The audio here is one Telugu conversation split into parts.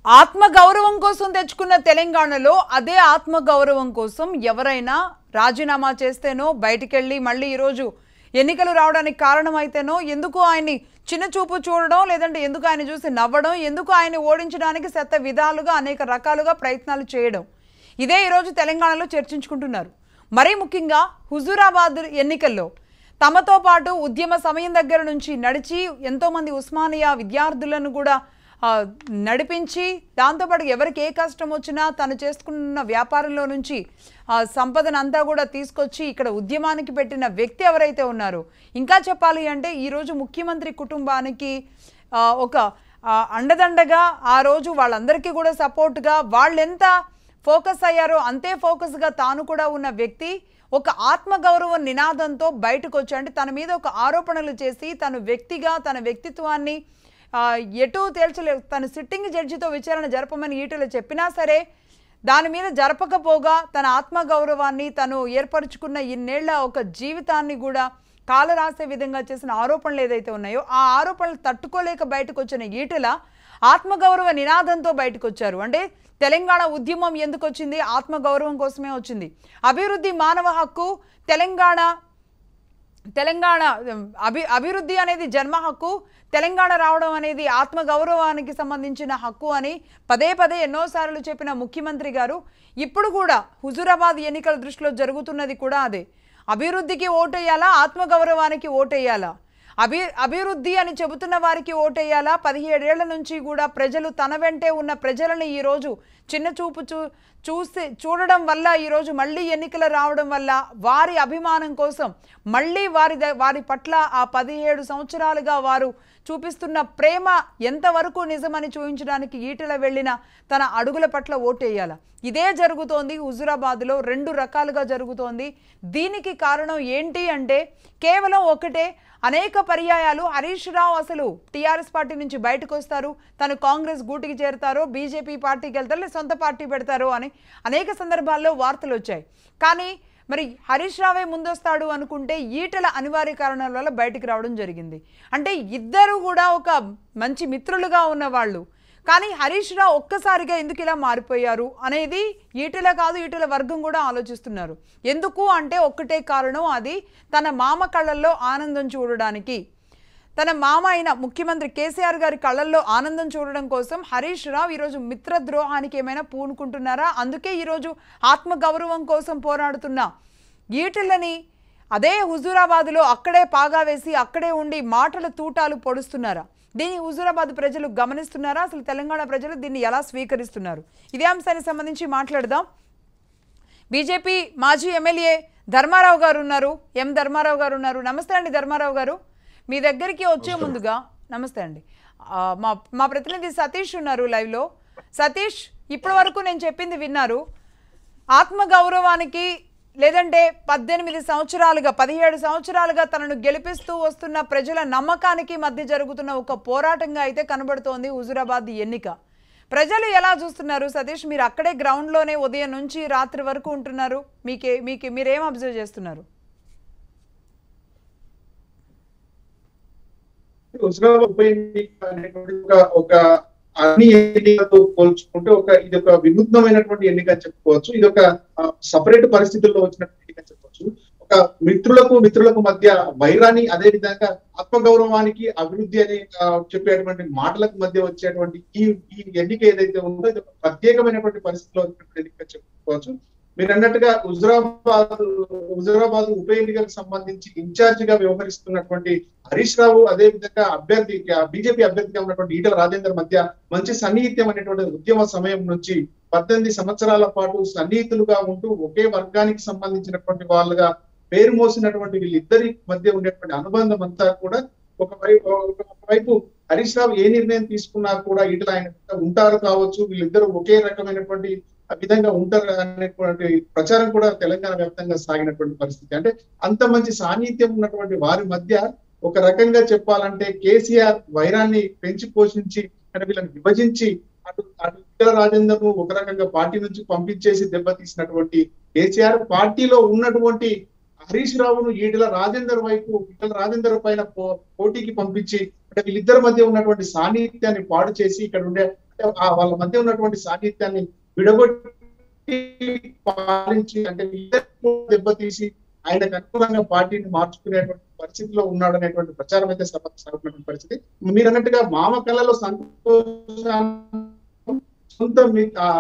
ఆత్మ గౌరవం కోసం తెచ్చుకున్న తెలంగాణలో అదే ఆత్మ గౌరవం కోసం ఎవరైనా రాజీనామా చేస్తేనో బయటికెళ్ళి మళ్ళీ ఈరోజు ఎన్నికలు రావడానికి కారణమైతేనో ఎందుకు ఆయన్ని చిన్న చూపు చూడడం లేదంటే ఎందుకు ఆయన చూసి నవ్వడం ఎందుకు ఆయన్ని ఓడించడానికి శత విధాలుగా అనేక రకాలుగా ప్రయత్నాలు చేయడం ఇదే ఈరోజు తెలంగాణలో చర్చించుకుంటున్నారు మరీ ముఖ్యంగా హుజూరాబాద్ ఎన్నికల్లో తమతో పాటు ఉద్యమ సమయం దగ్గర నుంచి నడిచి ఎంతోమంది ఉస్మానియా విద్యార్థులను కూడా ఆ, నడిపించి దాంతోపాటు ఎవరికి ఏ కష్టం వచ్చినా తను చేసుకున్న వ్యాపారంలో నుంచి ఆ సంపదను అంతా కూడా తీసుకొచ్చి ఇక్కడ ఉద్యమానికి పెట్టిన వ్యక్తి ఎవరైతే ఉన్నారో ఇంకా చెప్పాలి అంటే ఈరోజు ముఖ్యమంత్రి కుటుంబానికి ఆ, ఒక ఆ, అండదండగా ఆ రోజు వాళ్ళందరికీ కూడా సపోర్ట్గా వాళ్ళెంత ఫోకస్ అయ్యారో అంతే ఫోకస్గా తాను కూడా ఉన్న వ్యక్తి ఒక ఆత్మగౌరవ నినాదంతో బయటకు వచ్చి అంటే తన మీద ఒక ఆరోపణలు చేసి తను వ్యక్తిగా తన వ్యక్తిత్వాన్ని ఆ, ఎటు తేల్చలేదు తను సిట్టింగ్ జడ్జితో విచారణ జరపమని ఈటలు చెప్పినా సరే దాని మీద జరపకపోగా తన ఆత్మగౌరవాన్ని తను ఏర్పరచుకున్న ఇన్నేళ్ల ఒక జీవితాన్ని కూడా కాల రాసే విధంగా చేసిన ఆరోపణలు ఏదైతే ఉన్నాయో ఆ ఆరోపణలు తట్టుకోలేక బయటకు వచ్చిన ఈటల ఆత్మగౌరవ నినాదంతో బయటకు వచ్చారు అంటే తెలంగాణ ఉద్యమం ఎందుకు వచ్చింది ఆత్మగౌరవం కోసమే వచ్చింది అభివృద్ధి మానవ హక్కు తెలంగాణ తెలంగాణ ఉమ్, అభి అభివృద్ధి అనేది జన్మ హక్కు తెలంగాణ రావడం అనేది ఆత్మగౌరవానికి సంబంధించిన హక్కు అని పదే పదే ఎన్నోసార్లు చెప్పిన ముఖ్యమంత్రి గారు ఇప్పుడు కూడా హుజూరాబాద్ ఎన్నికల దృష్టిలో జరుగుతున్నది కూడా అదే అభివృద్ధికి ఓటేయాలా ఆత్మగౌరవానికి ఓటేయాలా అభి అభివృద్ధి అని చెబుతున్న వారికి ఓటేయాలా పదిహేడేళ్ల నుంచి కూడా ప్రజలు తన వెంటే ఉన్న ప్రజలను ఈరోజు చిన్న చూపు చూ చూసి చూడడం వల్ల ఈరోజు మళ్ళీ ఎన్నికలు రావడం వల్ల వారి అభిమానం కోసం మళ్ళీ వారి ద- వారి పట్ల ఆ పదిహేడు సంవత్సరాలుగా వారు చూపిస్తున్న ప్రేమ ఎంతవరకు నిజమని చూపించడానికి ఈటల వెళ్ళిన తన అడుగుల పట్ల ఓటేయాల ఇదే జరుగుతోంది హుజురాబాద్లో రెండు రకాలుగా జరుగుతోంది దీనికి కారణం ఏంటి అంటే కేవలం ఒకటే అనేక పర్యాయాలు హరీష్ రావు అసలు టీఆర్ఎస్ పార్టీ నుంచి బయటకు వస్తారు తను కాంగ్రెస్ గూటికి చేరుతారో బీజేపీ పార్టీకి వెళ్తారో లేదా సొంత పార్టీ పెడతారో అని అనేక సందర్భాల్లో వార్తలు వచ్చాయి కానీ మరి హరీష్ రావే ముందొస్తాడు అనుకుంటే ఈటల అనివార్య కారణాల వల్ల బయటికి రావడం జరిగింది అంటే ఇద్దరు కూడా ఒక మంచి మిత్రులుగా ఉన్న వాళ్ళు కానీ హరీష్ రావు ఒక్కసారిగా ఎందుకు ఇలా మారిపోయారు అనేది ఈటల కాదు ఈటల వర్గం కూడా ఆలోచిస్తున్నారు ఎందుకు అంటే ఒక్కటే కారణం అది తన మామ కళ్ళల్లో ఆనందం చూడడానికి తన మామ అయిన ముఖ్యమంత్రి కేసీఆర్ గారి కళ్ళల్లో ఆనందం చూడడం కోసం హరీష్ రావు ఈరోజు మిత్రద్రోహానికి ఏమైనా పూనుకుంటున్నారా అందుకే ఈరోజు ఆత్మగౌరవం కోసం పోరాడుతున్న ఈటలని అదే హుజూరాబాద్లో అక్కడే పాగా వేసి అక్కడే ఉండి మాటల తూటాలు పొడుస్తున్నారా దీన్ని హుజూరాబాద్ ప్రజలు గమనిస్తున్నారా అసలు తెలంగాణ ప్రజలు దీన్ని ఎలా స్వీకరిస్తున్నారు ఇదే అంశానికి సంబంధించి మాట్లాడదాం బీజేపీ మాజీ ఎమ్మెల్యే ధర్మారావు గారు ఉన్నారు ఎం ధర్మారావు గారు ఉన్నారు నమస్తే అండి ధర్మారావు గారు మీ దగ్గరికి వచ్చే ముందుగా నమస్తే అండి ఆ, మా మా ప్రతినిధి సతీష్ ఉన్నారు లైవ్లో సతీష్ ఇప్పటి వరకు నేను చెప్పింది విన్నారు ఆత్మగౌరవానికి లేదంటే పద్దెనిమిది సంవత్సరాలుగా పదిహేడు సంవత్సరాలుగా తనను గెలిపిస్తూ వస్తున్న ప్రజల నమ్మకానికి మధ్య జరుగుతున్న ఒక పోరాటంగా అయితే కనబడుతోంది హుజురాబాద్ ఎన్నిక ప్రజలు ఎలా చూస్తున్నారు సతీష్ మీరు అక్కడే గ్రౌండ్లోనే ఉదయం నుంచి రాత్రి వరకు ఉంటున్నారు మీకే మీకు మీరేం అబ్జర్వ్ చేస్తున్నారు హుజరాబాద్ ఉప ఎన్నిక అనేటువంటి ఒక- ఒక అన్ని ఎన్నికలతో పోల్చుకుంటే ఒక ఇది ఒక వినూత్నమైనటువంటి ఎన్నిక అని చెప్పుకోవచ్చు ఇది ఒక సపరేట్ పరిస్థితుల్లో వచ్చినటువంటి ఎన్నిక అని చెప్పొచ్చు ఒక మిత్రులకు మిత్రులకు మధ్య వైరాన్ని అదే విధంగా ఆత్మగౌరవానికి అభివృద్ధి అని ఆ, చెప్పేటువంటి మాటలకు మధ్య వచ్చేటువంటి ఈ ఈ ఎన్నిక ఏదైతే ఉందో ఇది ఒక ప్రత్యేకమైనటువంటి పరిస్థితిలో వచ్చినటువంటి ఎన్నిక అని చెప్పుకోవచ్చు మీరు అన్నట్టుగా హుజరాబాద్ హుజరాబాద్ ఉప ఎన్నికలకు సంబంధించి ఇన్ఛార్జ్ గా వ్యవహరిస్తున్నటువంటి హరీష్ రావు అదే విధంగా అభ్యర్థి బీజేపీ అభ్యర్థిగా ఉన్నటువంటి ఈటల రాజేందర్ మధ్య మంచి సన్నిహిత్యం అనేటువంటి ఉద్యమ సమయం నుంచి పద్దెనిమిది సంవత్సరాల పాటు సన్నిహితులుగా ఉంటూ ఒకే వర్గానికి సంబంధించినటువంటి వాళ్ళుగా పేరు మోసినటువంటి వీళ్ళిద్దరి మధ్య ఉండేటువంటి అనుబంధం అంతా కూడా ఒకవైపు ఒకవైపు హరీష్ రావు ఏ నిర్ణయం తీసుకున్నా కూడా ఈటల ఆయన ఉంటారు కావచ్చు వీళ్ళిద్దరూ ఒకే రకమైనటువంటి విధంగా ఉంటారు అనేటువంటి ప్రచారం కూడా తెలంగాణ వ్యాప్తంగా సాగినటువంటి పరిస్థితి అంటే అంత మంచి సాన్నిధ్యం ఉన్నటువంటి వారి మధ్య ఒక రకంగా చెప్పాలంటే కేసీఆర్ వైరాన్ని పెంచి పోషించి అంటే వీళ్ళని విభజించి అటు అటు ఇతర రాజేందర్ ను ఒక రకంగా పార్టీ నుంచి పంపించేసి దెబ్బతీసినటువంటి కేసీఆర్ పార్టీలో ఉన్నటువంటి హరీష్ రావును ఈటల రాజేందర్ వైపు ఈటల రాజేందర్ పైన పో- పోటీకి పంపించి అంటే వీళ్ళిద్దరి మధ్య ఉన్నటువంటి సాన్నిధ్యాన్ని పాడు చేసి ఇక్కడ ఉండే అంటే ఆ వాళ్ళ మధ్య ఉన్నటువంటి సాహిత్యాన్ని విడగొట్టి పాలించి అంటే ఇద్దరు దెబ్బతీసి ఆయనకు అనుకూలంగా పార్టీని మార్చుకునేటువంటి పరిస్థితిలో ఉన్నాడు అనేటువంటి ప్రచారం అయితే సభ సాగుతున్నటువంటి పరిస్థితి మీరు అన్నట్టుగా మామ కళలో సంతోషాన్ని సొంత మీ- ఆ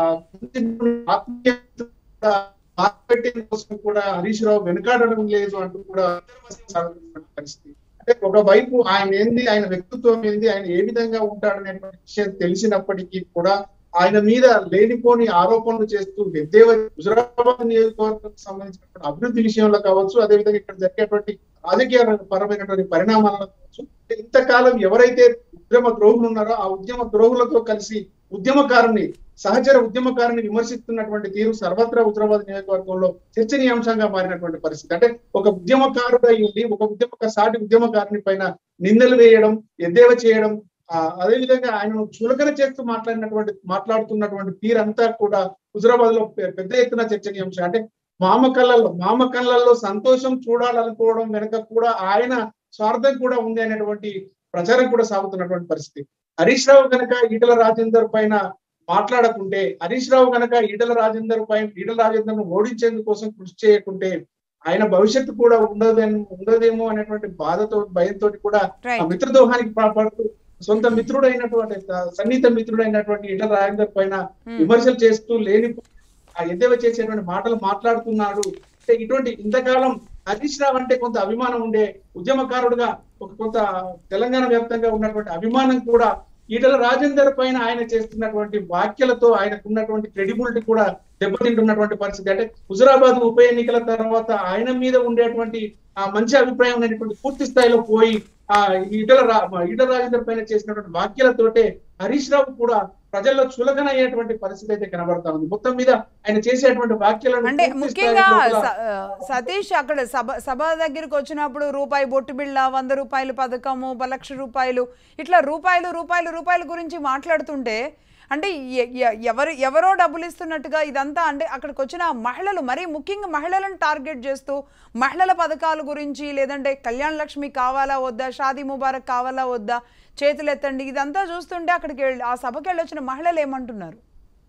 ఆత్మీయత మార్కెటింగ్ కోసం కూడా హరీష్ రావు వెనుకాడడం లేదు అంటూ కూడా సాగుతున్న పరిస్థితి అంటే ఒకవైపు ఆయన ఏంది ఆయన వ్యక్తిత్వం ఏంది ఆయన ఏ విధంగా ఉంటాడనేటువంటి విషయం తెలిసినప్పటికీ కూడా ఆయన మీద లేనిపోని ఆరోపణలు చేస్తూ ఎద్దేవ హుజరాబాద్ నియోజకవర్గం సంబంధించినటువంటి అభివృద్ధి విషయంలో కావచ్చు అదేవిధంగా ఇక్కడ జరిగేటువంటి రాజకీయ పరమైనటువంటి పరిణామాలను కావచ్చు ఇంతకాలం ఎవరైతే ఉద్యమ ద్రోహులు ఉన్నారో ఆ ఉద్యమ ద్రోహులతో కలిసి ఉద్యమకారుని సహచర ఉద్యమకారుని విమర్శిస్తున్నటువంటి తీరు సర్వత్రా హుజరాబాద్ నియోజకవర్గంలో చర్చనీయాంశంగా మారినటువంటి పరిస్థితి అంటే ఒక ఉద్యమకారుడై ఉండి ఒక ఉద్యమ సాటి ఉద్యమకారుని పైన నిందలు వేయడం ఎద్దేవా చేయడం ఆ అదే విధంగా ఆయనను చులకన చేస్తూ మాట్లాడినటువంటి మాట్లాడుతున్నటువంటి తీరంతా కూడా హుజరాబాద్ లో పె- పెద్ద ఎత్తున చర్చనీయాంశం అంటే మామ కళ్ళల్లో మామ కళ్ళల్లో సంతోషం చూడాలనుకోవడం వెనక కూడా ఆయన స్వార్థం కూడా ఉంది అనేటువంటి ప్రచారం కూడా సాగుతున్నటువంటి పరిస్థితి హరీష్ రావు కనుక ఈటల రాజేందర్ పైన మాట్లాడకుంటే హరీష్ రావు కనుక ఈటల రాజేందర్ పైన ఈటల రాజేందర్ ను ఓడించేందుకు కోసం కృషి చేయకుంటే ఆయన భవిష్యత్తు కూడా ఉండదేమో ఉండదేమో అనేటువంటి బాధతో భయంతో కూడా ఆ రైట్ మిత్రదోహానికి పాల్పడుతూ సొంత మిత్రుడైనటువంటి సన్నిహిత మిత్రుడైనటువంటి ఈటల రాజేందర్ పైన విమర్శలు చేస్తూ లేని ఆ ఎద్దేవా చేసేటువంటి మాటలు మాట్లాడుతున్నాడు అంటే ఇటువంటి ఇంతకాలం హరీష్ రావు అంటే కొంత అభిమానం ఉండే ఉద్యమకారుడుగా ఒక కొంత తెలంగాణ వ్యాప్తంగా ఉన్నటువంటి అభిమానం కూడా ఈటల రాజేందర్ పైన ఆయన చేస్తున్నటువంటి వ్యాఖ్యలతో ఆయనకు ఉన్నటువంటి క్రెడిబిలిటీ కూడా దెబ్బతింటున్నటువంటి పరిస్థితి అంటే హుజరాబాద్ ఉప ఎన్నికల తర్వాత ఆయన మీద ఉండేటువంటి ఆ మంచి అభిప్రాయం అనేటువంటి పూర్తి స్థాయిలో పోయి ఆ ఈటల రా ఈటల రాజేందర్ పైన చేసినటువంటి వ్యాఖ్యలతోటే హరీష్ రావు కూడా ప్రజల్లో చులకన అయ్యేటువంటి పరిస్థితి అయితే కనబడతా ఉంది మొత్తం మీద ఆయన చేసేటువంటి వ్యాఖ్యలను అంటే పూర్తి ముఖ్యంగా స్థాయిలో స- ఆ, సతీష్ అక్కడ సభ సభ దగ్గరికి వచ్చినప్పుడు రూపాయి బొట్టు బిళ్ళ వంద రూపాయలు పథకము ఒక లక్ష రూపాయలు ఇట్లా రూపాయలు రూపాయలు రూపాయల గురించి మాట్లాడుతుంటే అంటే ఎ- ఎ- ఎవరు ఎవరో డబ్బులు ఇస్తున్నట్టుగా ఇదంతా అంటే అక్కడికి వచ్చిన మహిళలు మరీ ముఖ్యంగా మహిళలను టార్గెట్ చేస్తూ మహిళల పథకాల గురించి లేదంటే కళ్యాణ లక్ష్మి కావాలా వద్దా షాదీ ముబారక్ కావాలా వద్దా చేతులు ఎత్తండి ఇదంతా చూస్తుంటే అక్కడికి వెళ్ళి ఆ సభకి వెళ్ళొచ్చిన మహిళలు ఏమంటున్నారు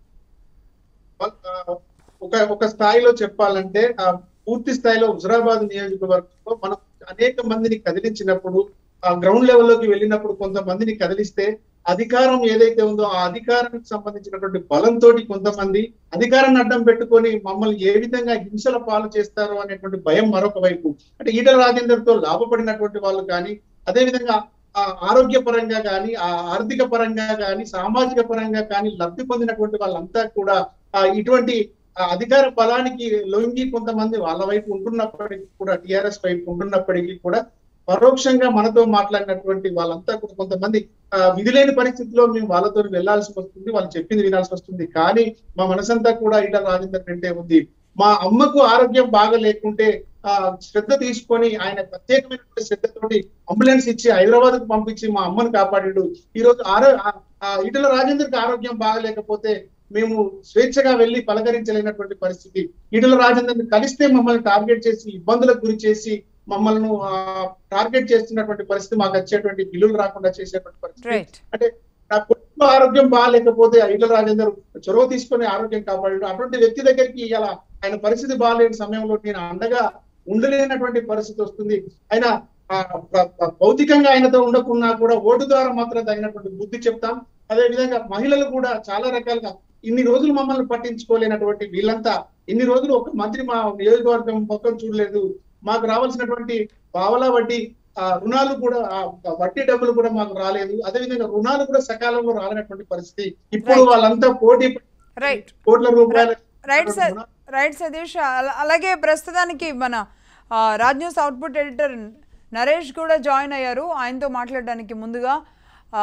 ఆ, ఒక ఒక స్థాయిలో చెప్పాలంటే ఆ పూర్తి స్థాయిలో హుజరాబాద్ నియోజకవర్గంలో మనం అనేక మందిని కదిలించినప్పుడు ఆ గ్రౌండ్ లెవెల్లోకి వెళ్ళినప్పుడు కొంతమందిని కదిలిస్తే అధికారం ఏదైతే ఉందో ఆ అధికారానికి సంబంధించినటువంటి బలంతో కొంతమంది అధికారాన్ని అడ్డం పెట్టుకొని మమ్మల్ని ఏ విధంగా హింసల పాలు చేస్తారో అనేటువంటి భయం మరొక వైపు అంటే ఈటల రాజేందర్ తో లాభపడినటువంటి వాళ్ళు కానీ అదే విధంగా ఆ ఆరోగ్య పరంగా కానీ ఆ ఆర్థిక పరంగా కానీ సామాజిక పరంగా కానీ లబ్ధి పొందినటువంటి వాళ్ళంతా కూడా ఆ ఇటువంటి ఆ అధికార బలానికి లొంగి కొంతమంది వాళ్ళ వైపు ఉంటున్నప్పటికీ కూడా టిఆర్ఎస్ వైపు ఉంటున్నప్పటికీ కూడా పరోక్షంగా మనతో మాట్లాడినటువంటి వాళ్ళంతా కూడా కొంతమంది ఆ, విధిలేని పరిస్థితిలో మేము వాళ్ళతో వెళ్లాల్సి వస్తుంది వాళ్ళు చెప్పింది వినాల్సి వస్తుంది కానీ మా మనసంతా కూడా ఈటల రాజేందర్ వెంటే ఉంది మా అమ్మకు ఆరోగ్యం బాగా లేకుంటే ఆ శ్రద్ధ తీసుకొని ఆయన ప్రత్యేకమైనటువంటి శ్రద్ధతోటి అంబులెన్స్ ఇచ్చి హైదరాబాద్ కు పంపించి మా అమ్మను కాపాడాడు ఈ రోజు ఆరో ఆ- ఆ ఈటల రాజేందర్కి ఆరోగ్యం బాగలేకపోతే మేము స్వేచ్ఛగా వెళ్లి పలకరించలేనటువంటి పరిస్థితి ఈటల రాజేందర్ని కలిస్తే మమ్మల్ని టార్గెట్ చేసి ఇబ్బందులకు గురి చేసి మమ్మల్ని టార్గెట్ చేస్తున్నటువంటి పరిస్థితి మాకు వచ్చేటువంటి బిల్లులు రాకుండా చేసేటువంటి పరిస్థితి రైట్ అంటే నా కొడుకు ఆరోగ్యం బాగాలేకపోతే ఈటల రాజేందర్ చొరవ తీసుకొని ఆరోగ్యం కాపాడాడు అటువంటి వ్యక్తి దగ్గరికి ఇలా ఆయన పరిస్థితి బాగాలేని సమయంలో నేను అండగా ఉండలేనటువంటి పరిస్థితి వస్తుంది ఆయన ఆ, ప్ర- ప్ర- భౌతికంగా ఆయనతో ఉండకున్నా కూడా ఓటు ద్వారా మాత్రం తగినటువంటి బుద్ధి చెప్తాం అదే విధంగా మహిళలు కూడా చాలా రకాలుగా ఇన్ని రోజులు మమ్మల్ని పట్టించుకోలేనటువంటి వీళ్ళంతా ఇన్ని రోజులు ఒక మంత్రి మా నియోజకవర్గం మొత్తం చూడలేదు మాకు రావాల్సినటువంటి పావలా వడ్డీ ఆ రుణాలు కూడా ఆ వడ్డీ డబ్బులు కూడా మాకు రాలేదు అదే విధంగా రుణాలు కూడా సకాలంలో రాలేనటువంటి పరిస్థితి ఇప్పుడు Right. వాళ్ళంతా పోటీ పడి రైట్ కోట్ల రూపాయల రైట్ సార్ రైట్ సతీష్ అల- అలాగే ప్రస్తుతానికి మన ఆ, Raj news output editor Naresh కూడా జాయిన్ అయ్యారు ఆయనతో మాట్లాడడానికి ముందుగా ఆ,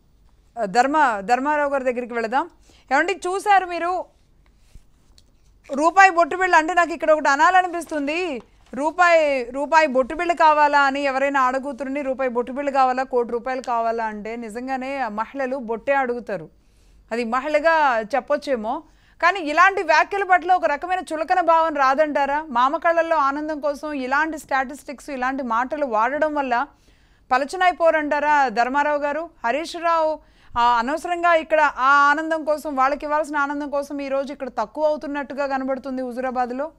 ధర్మ ధర్మారావు గారి దగ్గరికి వెళదాం ఏమంటే చూశారు మీరు రూపాయి బొట్టు బిళ్ళ అంటే నాకు ఇక్కడ ఒకటి అనాలనిపిస్తుంది రూపాయి రూపాయి బొట్టు బిళ్ళ కావాలా అని ఎవరైనా అడుగుతుని రూపాయి బొట్టు బిళ్ళ కావాలా కోటి రూపాయలు కావాలా అంటే నిజంగానే ఆ మహిళలు బొట్టే అడుగుతారు అది మహిళగా చెప్పొచ్చేమో కానీ ఇలాంటి వ్యాఖ్యల పట్ల ఒక రకమైన చులకన భావం రాదంటారా మామ కళ్ళల్లో ఆనందం కోసం ఇలాంటి స్టాటిస్టిక్స్ ఇలాంటి మాటలు వాడడం వల్ల పలచనైపోరంటారా ధర్మారావు గారు హరీష్ రావు ఆ అనవసరంగా ఇక్కడ ఆ ఆనందం కోసం వాళ్ళకి ఇవ్వాల్సిన ఆనందం కోసం ఈ రోజు ఇక్కడ తక్కువ అవుతున్నట్టుగా కనబడుతుంది హుజురాబాద్లో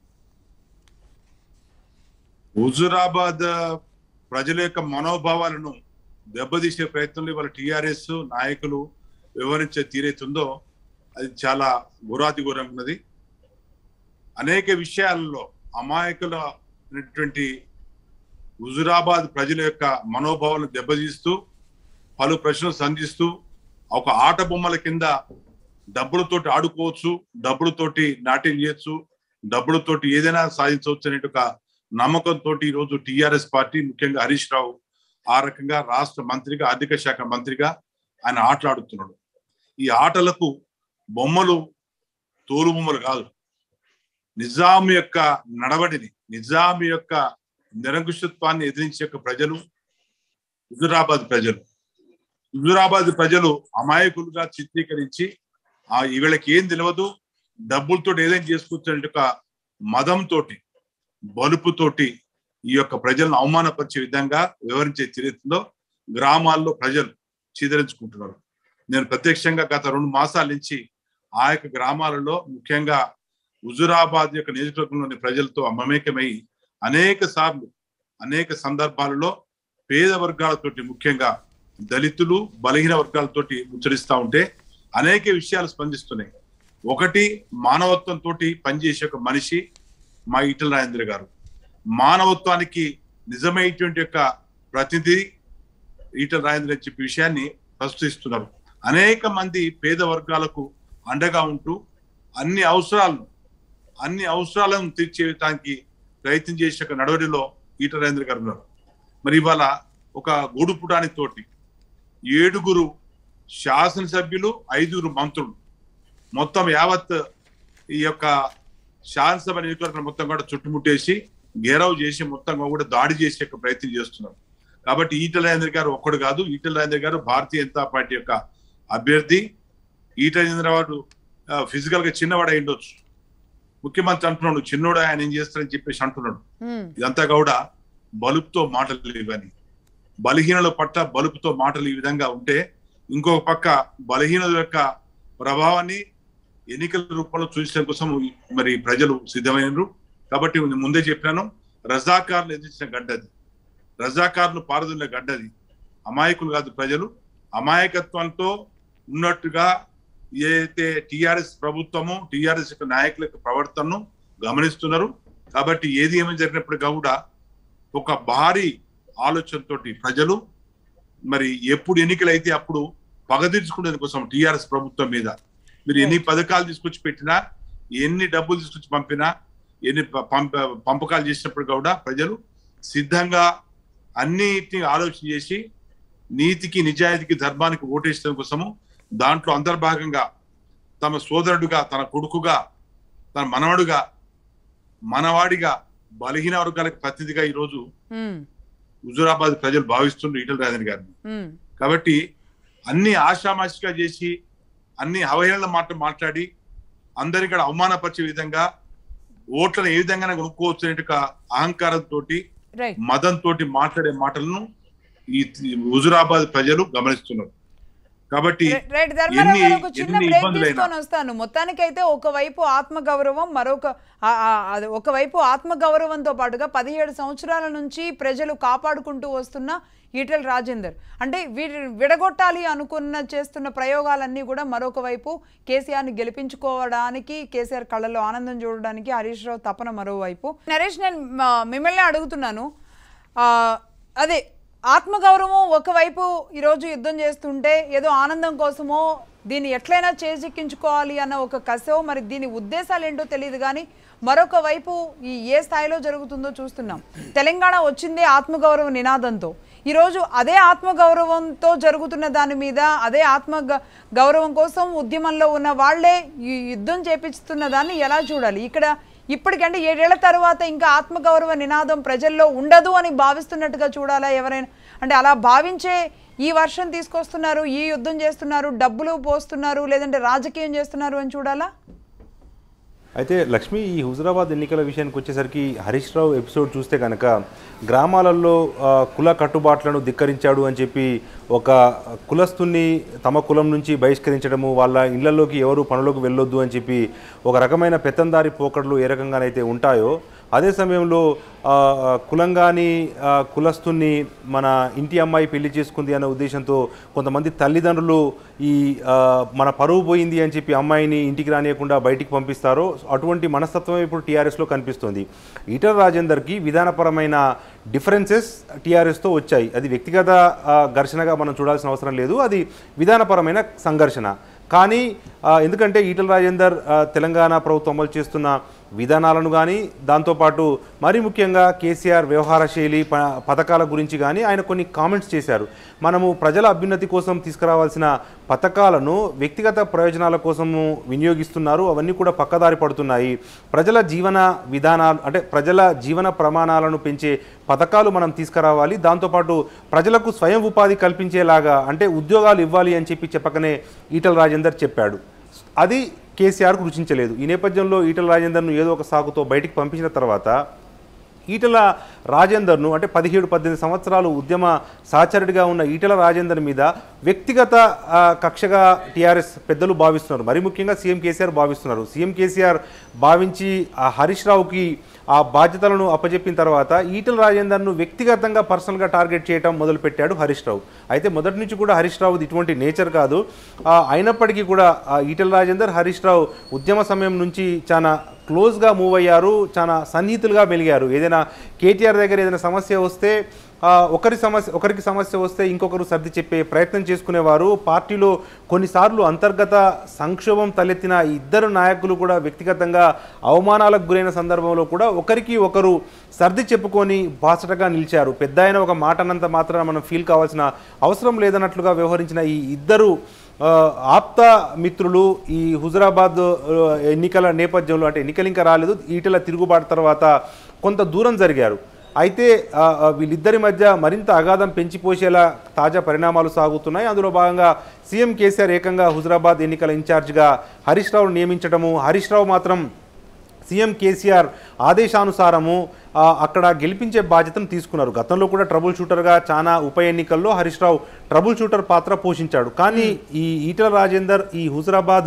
హుజురాబాద్ ప్రజల యొక్క మనోభావాలను దెబ్బతీసే ప్రయత్నంలో ఇవాళ టిఆర్ఎస్ నాయకులు వివరించే తీరైతుందో అది చాలా ఘోరాతి ఘోరంగా ఉన్నది అనేక విషయాలలో అమాయకులైనటువంటి హుజురాబాద్ ప్రజల యొక్క మనోభావాలను దెబ్బతీస్తూ పలు ప్రశ్నలు సంధిస్తూ ఒక ఆట బొమ్మల కింద డబ్బులతోటి ఆడుకోవచ్చు డబ్బులతోటి నాట్యం చేయొచ్చు డబ్బులతోటి ఏదైనా సాధించవచ్చు అనే ఒక నమ్మకంతో ఈ రోజు టిఆర్ఎస్ పార్టీ ముఖ్యంగా హరీష్ రావు ఆ రకంగా రాష్ట్ర మంత్రిగా ఆర్థిక శాఖ మంత్రిగా ఆయన ఆటలాడుతున్నాడు ఈ ఆటలకు బొమ్మలు తోలు బొమ్మలు కాదు నిజాం యొక్క నడవడిని నిజాం యొక్క నిరంకుశత్వాన్ని ఎదిరించే యొక్క ప్రజలు హుజురాబాద్ ప్రజలు హుజురాబాద్ ప్రజలు అమాయకులుగా చిత్రీకరించి ఆ వీళ్ళకి ఏం తెలియదు డబ్బులతో ఏదైనా చేసుకోవచ్చు అనే ఒక మదంతోటి బలుపుతోటి ఈ యొక్క ప్రజలను అవమానపరిచే విధంగా వివరించే చరిత్రలో గ్రామాల్లో ప్రజలు చీదరించుకుంటున్నారు నేను ప్రత్యక్షంగా గత రెండు మాసాల నుంచి ఆ యొక్క గ్రామాలలో ముఖ్యంగా హుజురాబాద్ యొక్క నియోజకవర్గంలోని ప్రజలతో మమేకమై అనేక సార్లు అనేక సందర్భాలలో పేద వర్గాలతోటి ముఖ్యంగా దళితులు బలహీన వర్గాలతోటి ముచ్చరిస్తా ఉంటే అనేక విషయాలు స్పందిస్తున్నాయి ఒకటి మానవత్వంతో పనిచేసే ఒక మనిషి మా ఈటల రాజేంద్ర గారు మానవత్వానికి నిజమైనటువంటి యొక్క ప్రతినిధి ఈటల రాజేంద్ర అని చెప్పే విషయాన్ని ప్రస్తుతిస్తున్నారు అనేక మంది పేద వర్గాలకు అండగా ఉంటూ అన్ని అవసరాలను అన్ని అవసరాలను తీర్చేయడానికి ప్రయత్నం చేసే ఒక నడవడిలో ఈటల రాజేంద్ర గారు ఉన్నారు మరి ఇవాళ ఒక గూడు పుటాని తోటి ఏడుగురు శాసనసభ్యులు ఐదుగురు మంత్రులు మొత్తం యావత్ ఈ యొక్క శాసనసభ నియోజకవర్గం మొత్తం కూడా చుట్టుముట్టేసి గేరవ్ చేసి మొత్తం కూడా దాడి చేసే యొక్క ప్రయత్నం చేస్తున్నారు కాబట్టి ఈటల రాజేంద్ర గారు ఒక్కడు కాదు ఈటల రాజేంద్ర గారు భారతీయ జనతా పార్టీ యొక్క అభ్యర్థి ఈటల రాజేంద్ర వాడు ఫిజికల్ గా చిన్నవాడు అయి ఉండొచ్చు ముఖ్యమంత్రి అంటున్నాడు చిన్నోడు ఆయన ఏం చేస్తారని చెప్పేసి అంటున్నాడు ఉమ్, ఇదంతా కూడా బలుపుతో మాటలు ఇవని బలహీనుల పట్ల బలుపుతో మాటలు ఈ విధంగా ఉంటే ఇంకొక పక్క బలహీనుల యొక్క ప్రభావాన్ని ఎన్నికల రూపంలో చూపించడం కోసం మరి ప్రజలు సిద్ధమైనరు కాబట్టి నేను ముందే చెప్పాను రజాకారులు ఎదిరించిన గడ్డది రజాకారులు పారదున్న గడ్డది అమాయకులు కాదు ప్రజలు అమాయకత్వంతో ఉన్నట్టుగా ఏదైతే టిఆర్ఎస్ ప్రభుత్వము టిఆర్ఎస్ యొక్క నాయకుల యొక్క ప్రవర్తనను గమనిస్తున్నారు కాబట్టి ఏది ఏమైనా జరిగినప్పుడు కూడా ఒక భారీ ఆలోచనతోటి ప్రజలు మరి ఎప్పుడు ఎన్నికలైతే అప్పుడు పగ తీర్చుకునే కోసం టిఆర్ఎస్ ప్రభుత్వం మీద మీరు ఎన్ని పథకాలు తీసుకొచ్చి పెట్టినా ఎన్ని డబ్బులు తీసుకొచ్చి పంపినా ఎన్ని ప- పంప పంపకాలు చేసినప్పుడు కూడా ప్రజలు సిద్ధంగా అన్నిటిని ఆలోచన చేసి నీతికి నిజాయితీకి ధర్మానికి ఓటేసడం కోసము దాంట్లో అంతర్భాగంగా తమ సోదరుడుగా తన కొడుకుగా తన మనవడుగా మనవాడిగా బలహీన వర్గాలకు ప్రతినిధిగా ఈరోజు ఉమ్, హుజురాబాద్ ప్రజలు భావిస్తున్నారు ఈటల రాజేంద్ర గారిని ఉమ్, కాబట్టి అన్ని ఆషామాషిగా చేసి అన్ని అవహేళన మాట మాట్లాడి అందరి ఇక్కడ అవమానపరిచే విధంగా ఓట్లను ఏ విధంగా కొనుక్కోవచ్చు అనే ఒక అహంకారంతో రైట్ మదంతో మాట్లాడే మాటలను ఈ హుజురాబాద్ ప్రజలు గమనిస్తున్నారు కాబట్టి రైట్, రైట్ ధర్మారావు ఎన్ని- గారు ఒక చిన్న ఎన్ని బ్రేక్ ఇబ్బందులైనా. తీసుకొని వస్తాను మొత్తానికైతే ఒకవైపు ఆత్మగౌరవం మరొక ఆ- ఆ- అది ఒకవైపు ఆత్మగౌరవంతో పాటుగా పదిహేడు సంవత్సరాల నుంచి ప్రజలు కాపాడుకుంటూ వస్తున్న ఈటెల రాజేందర్ అంటే వీరి విడగొట్టాలి అనుకున్న చేస్తున్న ప్రయోగాలన్నీ కూడా మరొక వైపు కేసీఆర్ని గెలిపించుకోవడానికి కేసీఆర్ కళ్ళలో ఆనందం చూడడానికి హరీష్ రావు తపన మరోవైపు నరేష్ నేను ఆ, మిమ్మల్ని అడుగుతున్నాను ఆ, అదే ఆత్మగౌరవం ఒకవైపు ఈరోజు యుద్ధం చేస్తుంటే ఏదో ఆనందం కోసమో దీన్ని ఎట్లయినా చేజిక్కించుకోవాలి అన్న ఒక కసో మరి దీని ఉద్దేశాలు ఏంటో తెలియదు కానీ మరొక వైపు ఈ ఏ స్థాయిలో జరుగుతుందో చూస్తున్నాం తెలంగాణ వచ్చిందే ఆత్మగౌరవ నినాదంతో ఈరోజు అదే ఆత్మగౌరవంతో జరుగుతున్న దాని మీద అదే ఆత్మ గ- గౌరవం కోసం ఉద్యమంలో ఉన్న వాళ్ళే ఈ యుద్ధం చేపిస్తున్న దాన్ని ఎలా చూడాలి ఇక్కడ ఇప్పటికంటే ఏడేళ్ల తర్వాత ఇంకా ఆత్మగౌరవ నినాదం ప్రజల్లో ఉండదు అని భావిస్తున్నట్టుగా చూడాలా ఎవరైనా అంటే అలా భావించే ఈ వర్షం తీసుకొస్తున్నారు ఈ యుద్ధం చేస్తున్నారు డబ్బులు పోస్తున్నారు లేదంటే రాజకీయం చేస్తున్నారు అని చూడాలా అయితే లక్ష్మి ఈ హుజురాబాద్ ఎన్నికల విషయానికి వచ్చేసరికి హరీష్ రావు ఎపిసోడ్ చూస్తే కనుక గ్రామాలలో ఆ, కుల కట్టుబాట్లను ధిక్కరించాడు అని చెప్పి ఒక కులస్తుని తమ కులం నుంచి బహిష్కరించడము వాళ్ళ ఇళ్లలోకి ఎవరు పనులకు వెళ్ళొద్దు అని చెప్పి ఒక రకమైన పెత్తందారి పోకడలు ఏ రకంగానైతే ఉంటాయో అదే సమయంలో ఆ, ఆ, కులంగాని ఆ, కులస్తుని మన ఇంటి అమ్మాయి పెళ్లి చేసుకుంది అనే ఉద్దేశంతో కొంతమంది తల్లిదండ్రులు ఈ ఆ, మన పరువు పోయింది అని చెప్పి అమ్మాయిని ఇంటికి రానియకుండా బయటికి పంపిస్తారో అటువంటి మనస్తత్వం ఇప్పుడు టీఆర్ఎస్లో కనిపిస్తుంది ఈటల రాజేందర్కి విధానపరమైన డిఫరెన్సెస్ టీఆర్ఎస్తో వచ్చాయి అది వ్యక్తిగత ఆ, ఘర్షణగా మనం చూడాల్సిన అవసరం లేదు అది విధానపరమైన సంఘర్షణ కానీ ఆ, ఎందుకంటే ఈటల రాజేందర్ ఆ, తెలంగాణ ప్రభుత్వం అమలు చేస్తున్న విధానాలను కానీ దాంతోపాటు మరీ ముఖ్యంగా కేసీఆర్ వ్యవహార శైలి ప పథకాల గురించి కానీ ఆయన కొన్ని కామెంట్స్ చేశారు మనము ప్రజల అభ్యున్నతి కోసం తీసుకురావాల్సిన పథకాలను వ్యక్తిగత ప్రయోజనాల కోసము వినియోగిస్తున్నారు అవన్నీ కూడా పక్కదారి పడుతున్నాయి ప్రజల జీవన విధానాలు అంటే ప్రజల జీవన ప్రమాణాలను పెంచే పథకాలు మనం తీసుకురావాలి దాంతోపాటు ప్రజలకు స్వయం ఉపాధి కల్పించేలాగా అంటే ఉద్యోగాలు ఇవ్వాలి అని చెప్పి చెప్పకనే ఈటల రాజేందర్ చెప్పాడు అది కేసీఆర్కు రుచించలేదు ఈ నేపథ్యంలో ఈటల రాజేందర్ను ఏదో ఒక సాకుతో బయటికి పంపించిన తర్వాత ఈటల రాజేందర్ను అంటే పదిహేడు పద్దెనిమిది సంవత్సరాలు ఉద్యమ సహచరుడిగా ఉన్న ఈటల రాజేందర్ మీద వ్యక్తిగత ఆ, కక్షగా టీఆర్ఎస్ పెద్దలు భావిస్తున్నారు మరి ముఖ్యంగా సీఎం కేసీఆర్ భావిస్తున్నారు సీఎం కేసీఆర్ భావించి ఆ హరీష్ రావుకి ఆ బాధ్యతలను అప్పజెప్పిన తర్వాత ఈటల రాజేందర్ను వ్యక్తిగతంగా పర్సనల్గా టార్గెట్ చేయడం మొదలుపెట్టాడు హరీష్ రావు అయితే మొదటి నుంచి కూడా హరీష్ రావుది ఇటువంటి నేచర్ కాదు ఆ, అయినప్పటికీ కూడా ఆ, ఈటల రాజేందర్ హరీష్ రావు ఉద్యమ సమయం నుంచి చాలా క్లోజ్గా మూవ్ అయ్యారు చాలా సన్నిహితులుగా మెలిగారు ఏదైనా కేటీఆర్ దగ్గర ఏదైనా సమస్య వస్తే ఆ, ఒకరి సమస్య ఒకరికి సమస్య వస్తే ఇంకొకరు సర్ది చెప్పే ప్రయత్నం చేసుకునేవారు పార్టీలో కొన్నిసార్లు అంతర్గత సంక్షోభం తలెత్తిన ఈ ఇద్దరు నాయకులు కూడా వ్యక్తిగతంగా అవమానాలకు గురైన సందర్భంలో కూడా ఒకరికి ఒకరు సర్ది చెప్పుకొని బాసటగా నిలిచారు పెద్ద ఆయన ఒక మాట అన్నంత మాత్రాన మనం ఫీల్ కావాల్సిన అవసరం లేదన్నట్లుగా వ్యవహరించిన ఈ ఇద్దరు ఆ, ఆప్త మిత్రులు ఈ హుజరాబాద్ ఆ, ఎన్నికల నేపథ్యంలో అంటే ఎన్నికలు ఇంకా రాలేదు ఈటల తిరుగుబాటు తర్వాత కొంత దూరం జరిగారు అయితే ఆ, ఆ, వీళ్ళిద్దరి మధ్య మరింత అగాధం పెంచిపోసేలా తాజా పరిణామాలు సాగుతున్నాయి అందులో భాగంగా సీఎం కేసీఆర్ ఏకంగా హుజరాబాద్ ఎన్నికల ఇన్ఛార్జిగా హరీష్ రావును నియమించడము హరీష్ రావు మాత్రం సీఎం కేసీఆర్ ఆదేశానుసారము ఆ, అక్కడ గెలిపించే బాధ్యతను తీసుకున్నారు గతంలో కూడా ట్రబుల్ షూటర్గా చాలా ఉప ఎన్నికల్లో హరీష్ రావు ట్రబుల్ షూటర్ పాత్ర పోషించాడు కానీ ఈ ఈటల రాజేందర్ ఈ హుజరాబాద్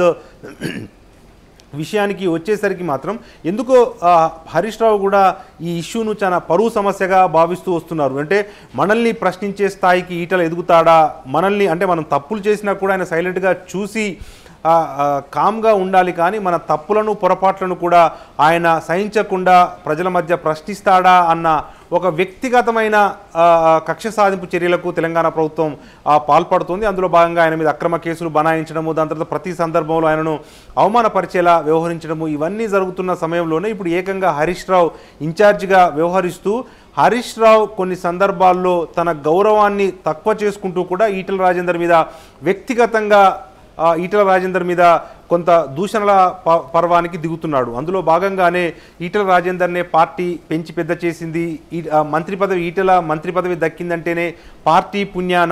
విషయానికి వచ్చేసరికి మాత్రం ఎందుకో ఆ, హరీష్ రావు కూడా ఈ ఇష్యూను చాలా పరువు సమస్యగా భావిస్తూ వస్తున్నారు అంటే మనల్ని ప్రశ్నించే స్థాయికి ఈటలు ఎదుగుతాడా మనల్ని అంటే మనం తప్పులు చేసినా కూడా ఆయన సైలెంట్గా చూసి ఆ, ఆ, కామ్గా ఉండాలి కానీ మన తప్పులను పొరపాట్లను కూడా ఆయన సహించకుండా ప్రజల మధ్య ప్రశ్నిస్తాడా అన్న ఒక వ్యక్తిగతమైన ఆ, ఆ, కక్ష సాధింపు చర్యలకు తెలంగాణ ప్రభుత్వం ఆ, పాల్పడుతుంది అందులో భాగంగా ఆయన మీద అక్రమ కేసులు బనాయించడము దాని తర్వాత ప్రతి సందర్భంలో ఆయనను అవమానపరిచేలా వ్యవహరించడము ఇవన్నీ జరుగుతున్న సమయంలోనే ఇప్పుడు ఏకంగా హరీష్ రావు ఇన్ఛార్జిగా వ్యవహరిస్తూ హరీష్ రావు కొన్ని సందర్భాల్లో తన గౌరవాన్ని తక్కువ చేసుకుంటూ కూడా ఈటల రాజేందర్ మీద వ్యక్తిగతంగా ఆ, ఈటల రాజేందర్ మీద కొంత దూషణల ప- పర్వానికి దిగుతున్నాడు అందులో భాగంగానే ఈటల రాజేందర్నే పార్టీ పెంచి పెద్ద చేసింది ఈ ఆ, మంత్రి పదవి ఈటల మంత్రి పదవి దక్కిందంటేనే పార్టీ పుణ్యాన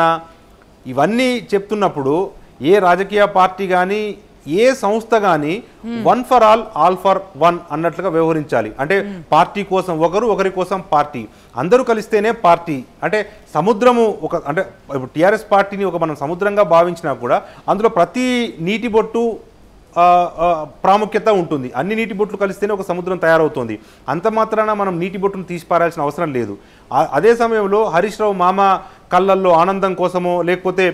ఇవన్నీ చెప్తున్నప్పుడు ఏ రాజకీయ పార్టీ కానీ ఏ సంస్థ కానీ one for all all for one అన్నట్లుగా వ్యవహరించాలి అంటే పార్టీ కోసం ఒకరు ఒకరి కోసం పార్టీ అందరూ కలిస్తేనే పార్టీ అంటే సముద్రము ఒక అంటే ఇప్పుడు టీఆర్ఎస్ పార్టీని ఒక మనం సముద్రంగా భావించినా కూడా అందులో ప్రతి నీటి బొట్టు ఆ, ఆ, ప్రాముఖ్యత ఉంటుంది అన్ని నీటి బొట్లు కలిస్తేనే ఒక సముద్రం తయారవుతుంది అంత మాత్రాన మనం నీటి బొట్టును తీసిపారాల్సిన అవసరం లేదు ఆ- అదే సమయంలో హరీష్ రావు మామ కళ్ళల్లో ఆనందం కోసమో లేకపోతే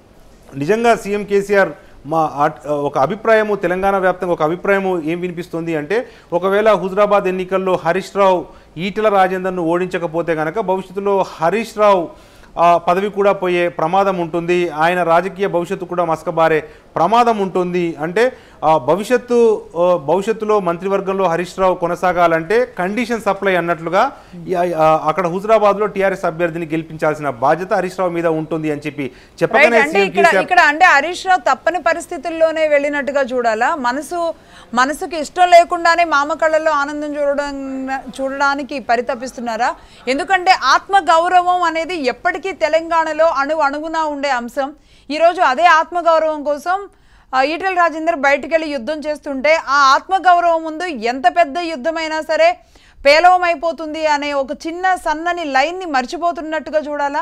నిజంగా సీఎం కేసీఆర్ మా ఆట్- ఒక అభిప్రాయము తెలంగాణ వ్యాప్తంగా ఒక అభిప్రాయము ఏం వినిపిస్తుంది అంటే ఒకవేళ హుజరాబాద్ ఎన్నికల్లో హరీష్ రావు ఈటల రాజేందర్ను ఓడించకపోతే కనుక భవిష్యత్తులో హరీష్ రావు ఆ, పదవి కూడా పోయే ప్రమాదం ఉంటుంది ఆయన రాజకీయ భవిష్యత్తు కూడా మసకబారే ప్రమాదం ఉంటుంది అంటే ఆ, భవిష్యత్తు ఆ, భవిష్యత్తులో మంత్రివర్గంలో హరీష్ రావు కొనసాగాలంటే కండిషన్ సప్లై అన్నట్లుగా ఈ, ఆ, అక్కడ హుజరాబాద్లో టీఆర్ఎస్ అభ్యర్థిని గెలిపించాల్సిన బాధ్యత హరీష్ రావు మీద ఉంటుంది అని చెప్పి రైట్ చెప్పగానే అంటే సీఎం ఇక్కడ కేసీఆర్ ఇక్కడ అంటే హరీష్ రావు తప్పని పరిస్థితుల్లోనే వెళ్ళినట్టుగా చూడాలా మనసు మనసుకి ఇష్టం లేకుండానే మామ కళ్ళల్లో ఆనందం చూడడం చూడడానికి పరితపిస్తున్నారా ఎందుకంటే ఆత్మ గౌరవం అనేది ఎప్పటికీ తెలంగాణలో అణు అణుగునా ఉండే అంశం ఈరోజు అదే ఆత్మగౌరవం కోసం ఆ, ఈటెల రాజేందర్ బయటికి వెళ్ళి యుద్ధం చేస్తుంటే ఆ ఆత్మగౌరవం ముందు ఎంత పెద్ద యుద్ధమైనా సరే పేలవమైపోతుంది అనే ఒక చిన్న సన్నని లైన్ని మర్చిపోతున్నట్టుగా చూడాలా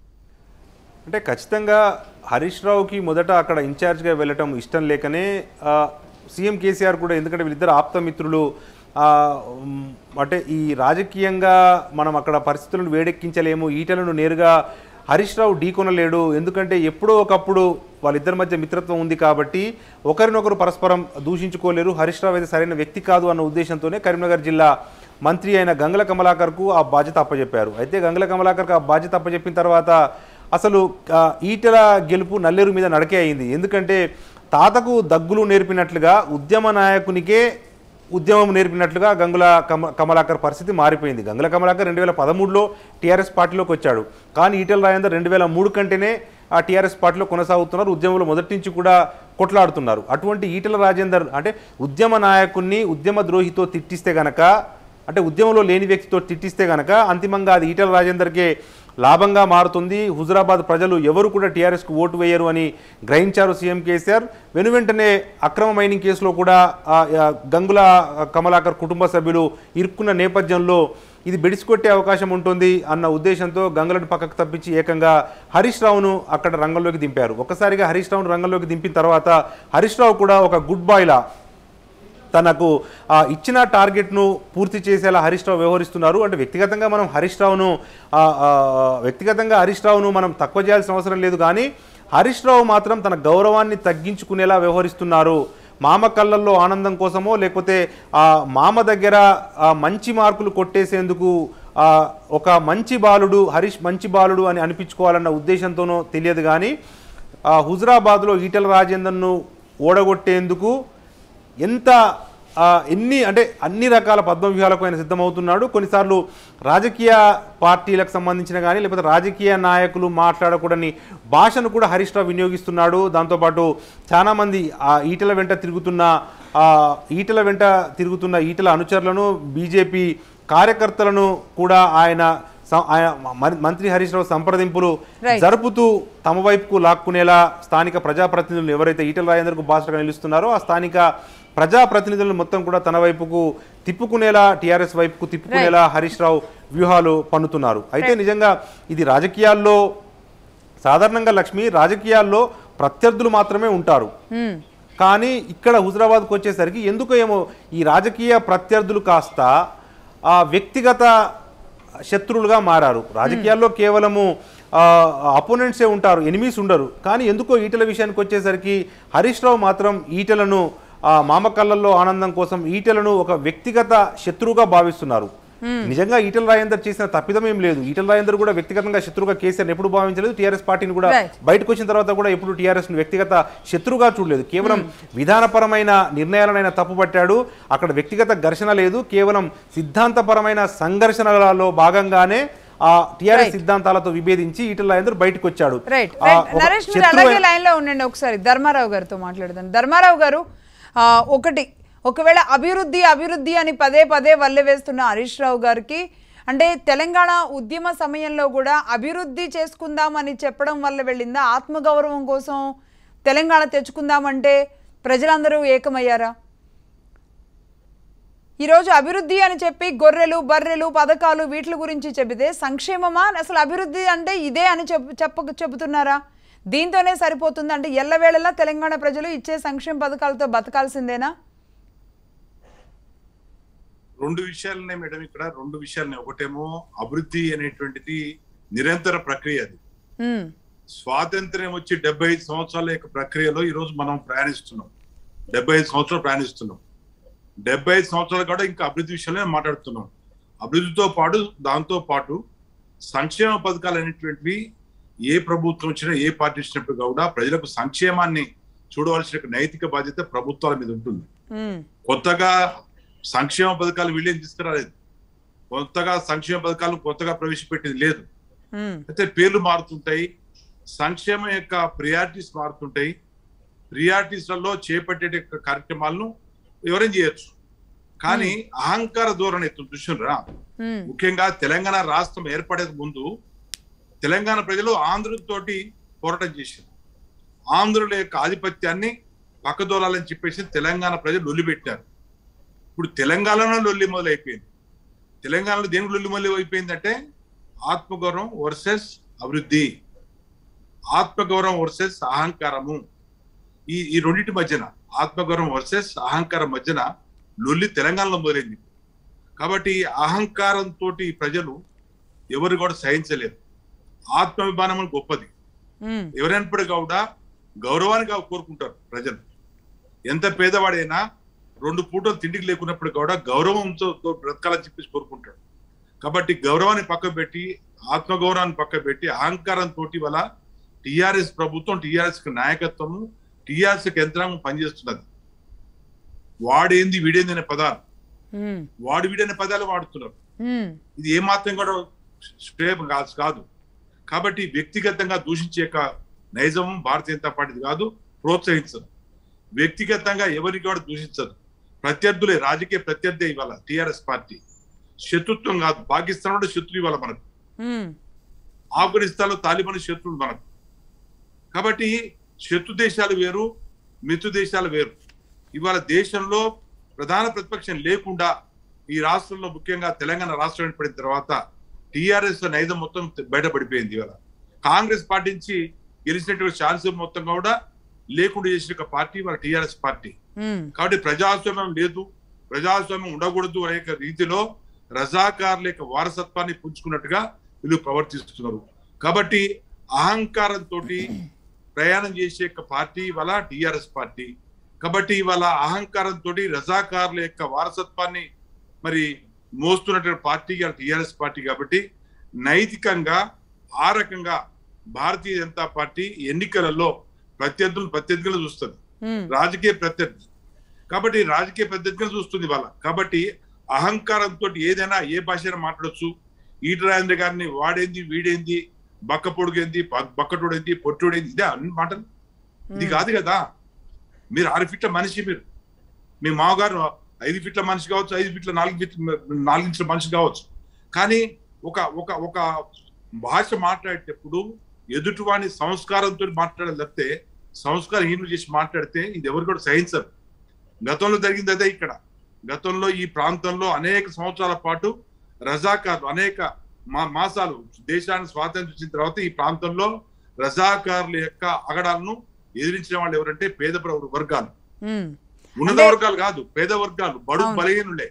అంటే ఖచ్చితంగా హరీష్ రావుకి మొదట అక్కడ ఇన్ఛార్జ్గా వెళ్ళటం ఇష్టం లేకనే ఆ, సీఎం కేసీఆర్ కూడా ఎందుకంటే వీళ్ళిద్దరు ఆప్తమిత్రులు ఆ, ఉమ్, అంటే ఈ రాజకీయంగా మనం అక్కడ పరిస్థితులను వేడెక్కించలేము ఈటలను నేరుగా హరీష్ రావు ఢీకొనలేడు ఎందుకంటే ఎప్పుడో ఒకప్పుడు వాళ్ళిద్దరి మధ్య మిత్రత్వం ఉంది కాబట్టి ఒకరినొకరు పరస్పరం దూషించుకోలేరు హరీష్ రావు అయితే సరైన వ్యక్తి కాదు అన్న ఉద్దేశంతోనే కరీంనగర్ జిల్లా మంత్రి అయిన గంగల కమలాకర్కు ఆ బాధ్యత అప్పచెప్పారు అయితే గంగల కమలాకర్కు ఆ బాధ్యత అప్పచెప్పిన తర్వాత అసలు ఆ, ఈటెల గెలుపు నల్లేరు మీద నడకే అయింది ఎందుకంటే తాతకు దగ్గులు నేర్పినట్లుగా ఉద్యమ నాయకునికే ఉద్యమం నేర్పినట్లుగా గంగుల కమ కమలాకర్ పరిస్థితి మారిపోయింది గంగుల కమలాకర్ రెండు వేల పదమూడులో టీఆర్ఎస్ పార్టీలోకి వచ్చాడు కానీ ఈటెల రాజేందర్ రెండు వేల మూడు కంటేనే ఆ టీఆర్ఎస్ పార్టీలో కొనసాగుతున్నారు ఉద్యమంలో మొదటి నుంచి కూడా కొట్లాడుతున్నారు అటువంటి ఈటెల రాజేందర్ అంటే ఉద్యమ నాయకుడిని ఉద్యమ ద్రోహితో తిట్టిస్తే గనక అంటే ఉద్యమంలో లేని వ్యక్తితో తిట్టిస్తే గనక అంతిమంగా అది ఈటెల రాజేందర్కే లాభంగా మారుతుంది హుజురాబాద్ ప్రజలు ఎవరు కూడా టీఆర్ఎస్కు ఓటు వేయరు అని గ్రహించారు సీఎం కేసీఆర్ వెనువెంటనే అక్రమ మైనింగ్ కేసులో కూడా ఆ, ఆ, గంగుల కమలాకర్ కుటుంబ సభ్యులు ఇరుక్కున్న నేపథ్యంలో ఇది బెడిసికొట్టే అవకాశం ఉంటుంది అన్న ఉద్దేశంతో గంగులను పక్కకు తప్పించి ఏకంగా హరీష్ రావును అక్కడ రంగంలోకి దింపారు ఒక్కసారిగా హరీష్ రావును రంగంలోకి దింపిన తర్వాత హరీష్ రావు కూడా ఒక గుడ్ బాయ్లా తనకు ఆ, ఇచ్చిన టార్గెట్ను పూర్తి చేసేలా హరీష్ రావు వ్యవహరిస్తున్నారు అంటే వ్యక్తిగతంగా మనం హరీష్ రావును ఆ, ఆ, వ్యక్తిగతంగా హరీష్ రావును మనం తక్కువ చేయాల్సిన అవసరం లేదు కానీ హరీష్ రావు మాత్రం తన గౌరవాన్ని తగ్గించుకునేలా వ్యవహరిస్తున్నారు మామ కళ్ళల్లో ఆనందం కోసమో లేకపోతే ఆ మామ దగ్గర ఆ, మంచి మార్కులు కొట్టేసేందుకు ఆ, ఒక మంచి బాలుడు హరీష్ మంచి బాలుడు అని అనిపించుకోవాలన్న ఉద్దేశంతోనో తెలియదు కానీ ఆ, హుజురాబాద్లో ఈటెల రాజేందర్ను ఓడగొట్టేందుకు ఎంత ఆ, ఎన్ని అంటే అన్ని రకాల పద్మవ్యూహాలకు ఆయన సిద్ధమవుతున్నాడు కొన్నిసార్లు రాజకీయ పార్టీలకు సంబంధించిన కానీ లేకపోతే రాజకీయ నాయకులు మాట్లాడకూడని భాషను కూడా హరీష్ రావు వినియోగిస్తున్నాడు దాంతోపాటు చాలామంది ఆ ఈటల వెంట తిరుగుతున్న ఆ, ఈటల వెంట తిరుగుతున్న ఈటల అనుచరులను బీజేపీ కార్యకర్తలను కూడా ఆయన స- ఆయన మ- మంత్రి హరీష్ రావు సంప్రదింపులు Right. జరుపుతూ తమ వైపుకు లాక్కునేలా స్థానిక ప్రజాప్రతినిధులు ఎవరైతే ఈటల రాజేందర్కు బాసటగా నిలుస్తున్నారో ఆ స్థానిక ప్రజాప్రతినిధులను మొత్తం కూడా తన వైపుకు తిప్పుకునేలా టీఆర్ఎస్ వైపుకు తిప్పుకునేలా హరీష్ రావు వ్యూహాలు పన్నుతున్నారు అయితే నిజంగా ఇది రాజకీయాల్లో సాధారణంగా లక్ష్మి రాజకీయాల్లో ప్రత్యర్థులు మాత్రమే ఉంటారు హ్మ్. కానీ ఇక్కడ హుజరాబాద్కు వచ్చేసరికి ఎందుకో ఏమో ఈ రాజకీయ ప్రత్యర్థులు కాస్త ఆ వ్యక్తిగత శత్రువులుగా మారారు రాజకీయాల్లో కేవలము అపోనెంట్సే ఉంటారు ఎనిమీస్ ఉండరు కానీ ఎందుకో ఈటల విషయానికి వచ్చేసరికి హరీష్ రావు మాత్రం ఈటలను ఆ మామకళ్ళల్లో ఆనందం కోసం ఈటలను ఒక వ్యక్తిగత శత్రువుగా భావిస్తున్నారు నిజంగా ఈటల రాజేందర్ చేసిన తప్పిదం ఏం లేదు ఈటల రాజేందర్ కూడా వ్యక్తిగతంగా శత్రువుగా కేసీఆర్ ఎప్పుడు భావించలేదు టీఆర్ఎస్ పార్టీని కూడా Right. బయటకు వచ్చిన తర్వాత కూడా ఎప్పుడు టీఆర్ఎస్ వ్యక్తిగత శత్రువుగా చూడలేదు కేవలం విధానపరమైన నిర్ణయాలను తప్పుపట్టాడు అక్కడ వ్యక్తిగత ఘర్షణ లేదు కేవలం సిద్ధాంతపరమైన సంఘర్షణలలో భాగంగానే ఆ టీఆర్ఎస్ Right. సిద్ధాంతాలతో విభేదించి ఈటల రాజేందర్ బయటకు వచ్చాడు రైట్ ఆ, రైట్ ఒక నరేష్ మీరు శత్రువు అలాగే లైన్లో ఉండండి ఒకసారి ధర్మారావు గారితో మాట్లాడదాం ధర్మారావు గారు ఆ, ఒకటి ఒకవేళ అభివృద్ధి అభివృద్ధి అని పదే పదే వల్లె వేస్తున్న హరీష్ రావు గారికి అంటే తెలంగాణ ఉద్యమ సమయంలో కూడా అభివృద్ధి చేసుకుందామని చెప్పడం వల్ల వెళ్ళిందా ఆత్మగౌరవం కోసం తెలంగాణ తెచ్చుకుందామంటే ప్రజలందరూ ఏకమయ్యారా ఈరోజు అభివృద్ధి అని చెప్పి గొర్రెలు బర్రెలు పథకాలు వీటి గురించి చెబితే సంక్షేమమా అసలు అభివృద్ధి అంటే ఇదే అని చెప్ప చెప్ప చెబుతున్నారా దీంతోనే సరిపోతుంది అంటే ఎల్లవేళలా తెలంగాణ ప్రజలు ఇచ్చే సంక్షేమ పథకాలతో బతకాల్సిందేనా రెండు విషయాలున్నాయి మేడం ఇక్కడ రెండు విషయాలున్నాయి ఒకటేమో అభివృద్ధి అనేటువంటిది నిరంతర ప్రక్రియ అది ఉమ్, స్వాతంత్ర్యం వచ్చి డెబ్బై ఐదు సంవత్సరాల యొక్క ప్రక్రియలో ఈ రోజు మనం ప్రయాణిస్తున్నాం డెబ్బై ఐదు సంవత్సరాలు ప్రయాణిస్తున్నాం డెబ్బై ఐదు సంవత్సరాలు కూడా ఇంకా అభివృద్ధి విషయంలో మాట్లాడుతున్నాం అభివృద్ధితో పాటు దాంతో పాటు సంక్షేమ పథకాలు అనేటువంటివి ఏ ప్రభుత్వం వచ్చినా ఏ పార్టీ వచ్చినప్పుడు కూడా ప్రజలకు సంక్షేమాన్ని చూడవలసిన నైతిక బాధ్యత ప్రభుత్వాల మీద ఉంటుంది ఉమ్, కొత్తగా సంక్షేమ పథకాలు వీళ్ళేం తీసుకురాలేదు కొత్తగా సంక్షేమ పథకాలు కొత్తగా ప్రవేశపెట్టింది లేదు ఉమ్, అయితే పేర్లు మారుతుంటాయి సంక్షేమం యొక్క ప్రియారిటీస్ మారుతుంటాయి ప్రియారిటీస్ లలో చేపట్టే యొక్క కార్యక్రమాలను ఎవరైనా చేయొచ్చు కానీ అహంకార ధోరణి ఎత్తుంది చూసినరా ఉమ్, ముఖ్యంగా తెలంగాణ రాష్ట్రం ఏర్పడే ముందు తెలంగాణ ప్రజలు ఆంధ్రులతోటి పోరాటం చేశారు ఆంధ్రుల యొక్క ఆధిపత్యాన్ని పక్కదోలాలని చెప్పేసి తెలంగాణ ప్రజలు లొల్లి పెట్టారు ఇప్పుడు తెలంగాణలో లొల్లి మొదలైపోయింది తెలంగాణలో దేనికి లొల్లి మొదలు అయిపోయిందంటే ఆత్మగౌరవం వర్సెస్ అభివృద్ధి ఆత్మగౌరవం వర్సెస్ అహంకారము ఈ ఈ రెండింటి మధ్యన ఆత్మగౌరవం వర్సెస్ అహంకారం మధ్యన లొల్లి తెలంగాణలో మొదలైంది కాబట్టి అహంకారంతో ప్రజలు ఎవరు కూడా సహించలేరు ఆత్మాభిమానం అనేది గొప్పది ఉమ్, ఎవరైనప్పటికీ కూడా గౌరవానికి కోరుకుంటారు ప్రజలు ఎంత పేదవాడైనా రెండు పూటలు తిండికి లేకున్నప్పుడు కూడా గౌరవంతో తో బ్రతకాలని చెప్పేసి కోరుకుంటాడు కాబట్టి గౌరవాన్ని పక్క పెట్టి ఆత్మగౌరవాన్ని పక్క పెట్టి అహంకారంతో వల్ల టిఆర్ఎస్ ప్రభుత్వం టిఆర్ఎస్ నాయకత్వము టిఆర్ఎస్ యంత్రాంగం పనిచేస్తున్నది వాడేంది వీడేంది అనే పదాలు ఉమ్, వాడు వీడనే పదాలు వాడుతున్నారు ఉమ్, ఇది ఏమాత్రం కూడా శ్రేయం కాదు కాదు కాబట్టి వ్యక్తిగతంగా దూషించే యొక్క నైజం భారతీయ జనతా పార్టీది కాదు ప్రోత్సహించదు వ్యక్తిగతంగా ఎవరికి కూడా దూషించదు ప్రత్యర్థులే రాజకీయ ప్రత్యర్థి ఇవాళ టిఆర్ఎస్ పార్టీ శత్రుత్వం కాదు పాకిస్తాన్ కూడా శత్రు ఇవాళ మనకు ఉమ్, ఆఫ్ఘనిస్తాన్ లో తాలిబాన్ శత్రువులు మనకు కాబట్టి శత్రు దేశాలు వేరు మిత్రు దేశాలు వేరు ఇవాళ దేశంలో ప్రధాన ప్రతిపక్షం లేకుండా ఈ రాష్ట్రంలో ముఖ్యంగా తెలంగాణ రాష్ట్రం ఏర్పడిన తర్వాత టిఆర్ఎస్ నైజం మొత్తం బయటపడిపోయింది ఇవాళ కాంగ్రెస్ పార్టీ నుంచి గెలిచినటువంటి ఛాన్స్ మొత్తం కూడా లేకుండా చేసిన ఒక పార్టీ వాళ్ళ టిఆర్ఎస్ పార్టీ ఉమ్, కాబట్టి ప్రజాస్వామ్యం లేదు ప్రజాస్వామ్యం ఉండకూడదు అనే యొక్క రీతిలో రజాకారుల యొక్క వారసత్వాన్ని పుంజుకున్నట్టుగా వీళ్ళు ప్రవర్తిస్తున్నారు కాబట్టి అహంకారంతో ప్రయాణం చేసే యొక్క పార్టీ ఇవాళ టిఆర్ఎస్ పార్టీ కాబట్టి ఇవాళ అహంకారంతో రజాకారుల యొక్క వారసత్వాన్ని మరి మోస్తున్నటువంటి పార్టీ టిఆర్ఎస్ పార్టీ కాబట్టి నైతికంగా ఆ రకంగా భారతీయ జనతా పార్టీ ఎన్నికలలో ప్రత్యర్థులు ప్రత్యర్థిగా చూస్తుంది ఉమ్, రాజకీయ ప్రత్యర్థి కాబట్టి రాజకీయ ప్రత్యర్థిగా చూస్తుంది వాళ్ళ కాబట్టి అహంకారంతో ఏదైనా ఏ భాష మాట్లాడొచ్చు ఈట రాజేంద్ర గారిని వాడేంది వీడేంది బక్క పొడుగేంది బ- బక్కటోడేంది పొట్టుడేంది ఇదే అన్ని మాటలు ఇది కాదు కదా మీరు ఆరు ఫీట్ల మనిషి మీరు మీ మామగారు ఐదు ఫీట్ల మనిషి కావచ్చు ఐదు ఫీట్ల నాలుగు ఫీట్ల నాలుగు ఇంచుల మనిషి కావచ్చు కానీ ఒక ఒక ఒక భాష మాట్లాడేటప్పుడు ఎదుటివాని సంస్కారంతో మాట్లాడాలి తప్పితే సంస్కారహీనులు చేసి మాట్లాడితే ఇది ఎవరు కూడా సహించరు గతంలో జరిగింది అదే ఇక్కడ గతంలో ఈ ప్రాంతంలో అనేక సంవత్సరాల పాటు రజాకార్లు అనేక మా మాసాలు దేశాన్ని స్వాతంత్రం ఇచ్చిన తర్వాత ఈ ప్రాంతంలో రజాకారుల యొక్క అగడాలను ఎదిరించిన వాళ్ళు ఎవరంటే పేద ప్ర- వర్గాలు ఉమ్. ఉన్నత అంటే- వర్గాలు కాదు పేద వర్గాలు బడు అవును. బలహీనులే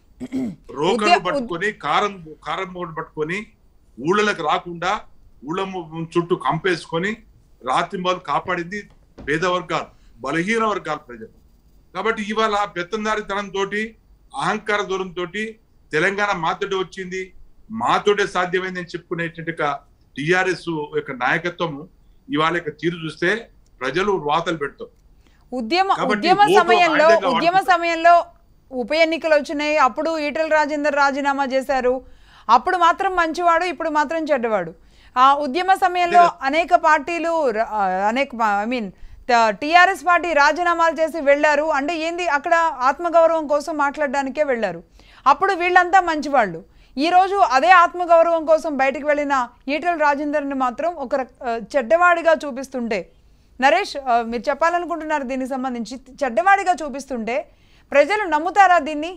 రోకలు ఉద్య- పట్టుకొని కారం కారం మూట పట్టుకొని ఊళ్ళలకు రాకుండా ఊళ్ళ ము- చుట్టూ కంపేసుకొని రాత్రి మొదలు కాపాడింది పేద వర్గాలు బలహీన వర్గాల ప్రజలు కాబట్టి ఇవాళ పెత్తందారితనంతో అహంకార దూరంతో తెలంగాణ మాతోటి వచ్చింది మాతోటే సాధ్యమైంది అని చెప్పుకునేటువంటి టిఆర్ఎస్ యొక్క నాయకత్వము ఇవాళ యొక్క తీరు చూస్తే ప్రజలు వాతలు పెడతారు ఉద్యమ కాబట్టి ఉద్యమ ఓటు సమయంలో ఆయుధంగా ఉద్యమ వాడుకుంటారు. సమయంలో ఉప ఎన్నికలు వచ్చినాయి అప్పుడు ఈటల రాజేందర్ రాజీనామా చేశారు అప్పుడు మాత్రం మంచివాడు ఇప్పుడు మాత్రం చెడ్డవాడు ఆ ఉద్యమ సమయంలో అనేక పార్టీలు ర- ఆ, అనేక ఐ మీన్ టిఆర్ఎస్ పార్టీ రాజీనామాలు చేసి వెళ్ళారు అంటే ఏంది అక్కడ ఆత్మగౌరవం కోసం మాట్లాడడానికే వెళ్ళారు అప్పుడు వీళ్ళంతా మంచివాళ్ళు ఈ రోజు అదే ఆత్మగౌరవం కోసం బయటికి వెళ్ళిన ఈటల రాజేందర్ని మాత్రం ఒక రక- ఆ, చెడ్డవాడిగా చూపిస్తుంటే నరేష్ ఆ, మీరు చెప్పాలనుకుంటున్నారు దీనికి సంబంధించి చెడ్డవాడిగా చూపిస్తుంటే ప్రజలు నమ్ముతారా దీన్ని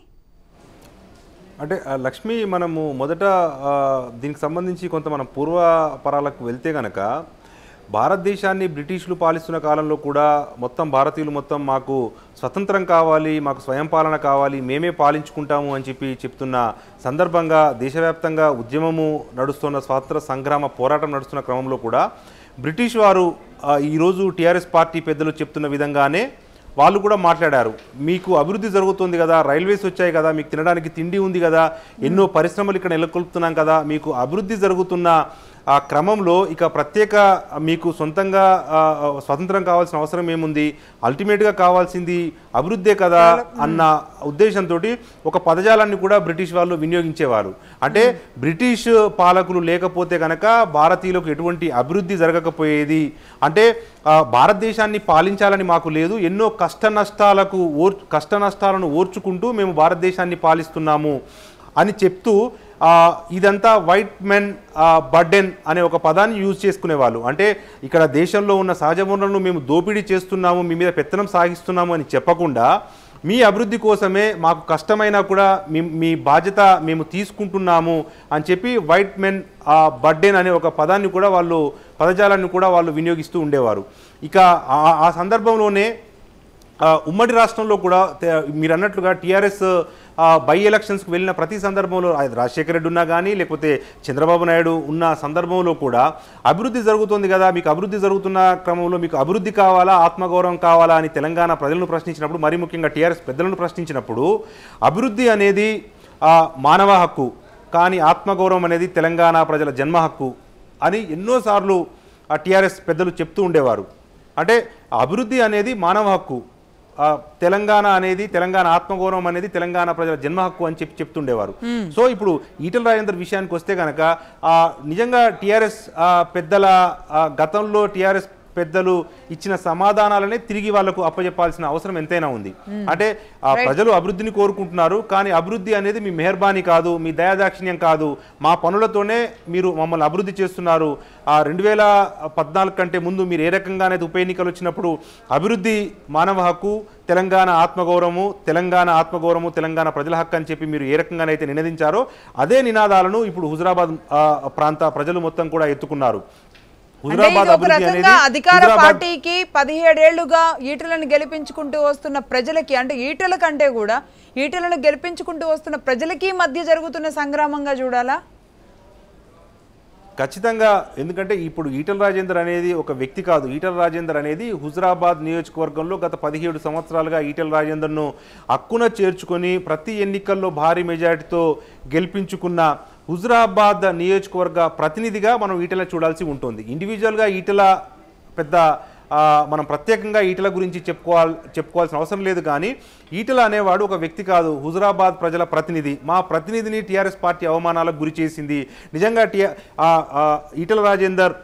అంటే ఆ, లక్ష్మి మనము మొదట ఆ, దీనికి సంబంధించి కొంత మనం పూర్వపరాలకు వెళ్తే గనక భారతదేశాన్ని బ్రిటిష్లు పాలిస్తున్న కాలంలో కూడా మొత్తం భారతీయులు మొత్తం మాకు స్వతంత్రం కావాలి మాకు స్వయం పాలన కావాలి మేమే పాలించుకుంటాము అని చెప్పి చెప్తున్న సందర్భంగా దేశవ్యాప్తంగా ఉద్యమము నడుస్తున్న స్వాతంత్ర సంగ్రామ పోరాటం నడుస్తున్న క్రమంలో కూడా బ్రిటిష్ వారు ఆ, ఈరోజు టీఆర్ఎస్ పార్టీ పెద్దలు చెప్తున్న విధంగానే వాళ్ళు కూడా మాట్లాడారు మీకు అభివృద్ధి జరుగుతుంది కదా రైల్వేస్ వచ్చాయి కదా మీకు తినడానికి తిండి ఉంది కదా ఎన్నో పరిశ్రమలు ఇక్కడ నెలకొల్పుతున్నాం కదా మీకు అభివృద్ధి జరుగుతున్న ఆ క్రమంలో ఇక ప్రత్యేక మీకు సొంతంగా ఆ, ఆ, స్వతంత్రం కావాల్సిన అవసరం ఏముంది అల్టిమేట్గా కావాల్సింది అభివృద్ధే కదా అన్న ఉద్దేశంతో ఒక పదజాలాన్ని కూడా బ్రిటిష్ వాళ్ళు వినియోగించేవారు అంటే బ్రిటిష్ పాలకులు లేకపోతే కనుక భారతీయులకు ఎటువంటి అభివృద్ధి జరగకపోయేది అంటే ఆ, భారతదేశాన్ని పాలించాలని మాకు లేదు ఎన్నో కష్ట నష్టాలకు ఓర్ కష్ట నష్టాలను ఓర్చుకుంటూ మేము భారతదేశాన్ని పాలిస్తున్నాము అని చెప్తూ ఆ, ఇదంతా వైట్ మెన్ బర్డెన్ అనే ఒక పదాన్ని యూజ్ చేసుకునేవాళ్ళు అంటే ఇక్కడ దేశంలో ఉన్న సహజ వనరులను మేము దోపిడీ చేస్తున్నాము మీ మీద పెత్తనం సాగిస్తున్నాము అని చెప్పకుండా మీ అభివృద్ధి కోసమే మాకు కష్టమైనా కూడా మీ మీ బాధ్యత మేము తీసుకుంటున్నాము అని చెప్పి వైట్ మెన్ బర్డెన్ అనే ఒక పదాన్ని కూడా వాళ్ళు పదజాలాన్ని కూడా వాళ్ళు వినియోగిస్తూ ఉండేవారు ఇక ఆ- ఆ సందర్భంలోనే ఆ, ఉమ్మడి రాష్ట్రంలో కూడా తే- మీరు అన్నట్లుగా టీఆర్ఎస్ బై ఎలక్షన్స్కి వెళ్ళిన ప్రతి సందర్భంలో అది రాజశేఖర రెడ్డి ఉన్నా కానీ లేకపోతే చంద్రబాబు నాయుడు ఉన్న సందర్భంలో కూడా అభివృద్ధి జరుగుతుంది కదా మీకు అభివృద్ధి జరుగుతున్న క్రమంలో మీకు అభివృద్ధి కావాలా ఆత్మగౌరవం కావాలా అని తెలంగాణ ప్రజలను ప్రశ్నించినప్పుడు మరీ ముఖ్యంగా టీఆర్ఎస్ పెద్దలను ప్రశ్నించినప్పుడు అభివృద్ధి అనేది ఆ, మానవ హక్కు కానీ ఆత్మగౌరవం అనేది తెలంగాణ ప్రజల జన్మ హక్కు అని ఎన్నోసార్లు ఆ టీఆర్ఎస్ పెద్దలు చెప్తూ ఉండేవారు అంటే అభివృద్ధి అనేది మానవ హక్కు ఆ, తెలంగాణ అనేది తెలంగాణ ఆత్మగౌరవం అనేది తెలంగాణ ప్రజల జన్మ హక్కు అని చెప్పి చెప్తుండేవారు సో ఇప్పుడు ఈటల రాజేందర్ విషయానికి వస్తే కనుక ఆ, నిజంగా టీఆర్ఎస్ పెద్దల ఆ, గతంలో టీఆర్ఎస్ పెద్దలు ఇచ్చిన సమాధానాలనే తిరిగి వాళ్లకు అప్పచెప్పాల్సిన అవసరం ఎంతైనా ఉంది అంటే ఆ ప్రజలు అభివృద్ధిని కోరుకుంటున్నారు కానీ అభివృద్ధి అనేది మీ మెహర్బానీ కాదు మీ దయాదాక్షిణ్యం కాదు మా పనులతోనే మీరు మమ్మల్ని అభివృద్ధి చేస్తున్నారు ఆ రెండు వేల పద్నాలుగు కంటే ముందు మీరు ఏ రకంగా అనేది ఉప ఎన్నికలు వచ్చినప్పుడు అభివృద్ధి మానవ హక్కు తెలంగాణ ఆత్మగౌరవము తెలంగాణ ఆత్మగౌరవము తెలంగాణ ప్రజల హక్కు అని చెప్పి మీరు ఏ రకంగానైతే నినదించారో అదే నినాదాలను ఇప్పుడు హుజురాబాద్ ఆ, ప్రాంత ప్రజలు మొత్తం కూడా ఎత్తుకున్నారు అంటే ఇది ఒక అభివృద్ధి రకంగా అనేది అధికార హుజురాబాద్ పార్టీకి పదిహేడేళ్లుగా ఈటలను గెలిపించుకుంటూ వస్తున్న ప్రజలకి అంటే ఈటల కంటే కూడా ఈటలను గెలిపించుకుంటూ వస్తున్న ప్రజలకి మధ్య జరుగుతున్న సంగ్రామంగా చూడాలా ఖచ్చితంగా ఎందుకంటే ఇప్పుడు ఈటల రాజేందర్ అనేది ఒక వ్యక్తి కాదు ఈటల రాజేందర్ అనేది హుజరాబాద్ నియోజకవర్గంలో గత పదిహేడు సంవత్సరాలుగా ఈటల రాజేందర్ను హక్కున చేర్చుకొని ప్రతి ఎన్నికల్లో భారీ మెజారిటీతో గెలిపించుకున్న హుజరాబాద్ నియోజకవర్గ ప్రతినిధిగా మనం ఈటల చూడాల్సి ఉంటుంది ఇండివిజువల్గా ఈటల పెద్ద ఆ, మనం ప్రత్యేకంగా ఈటల గురించి చెప్పుకోవాలి చెప్పుకోవాల్సిన అవసరం లేదు కానీ ఈటల అనేవాడు ఒక వ్యక్తి కాదు హుజరాబాద్ ప్రజల ప్రతినిధి మా ప్రతినిధిని టీఆర్ఎస్ పార్టీ అవమానాలకు గురి చేసింది నిజంగా టీ ఆ, ఆ, ఈటల రాజేందర్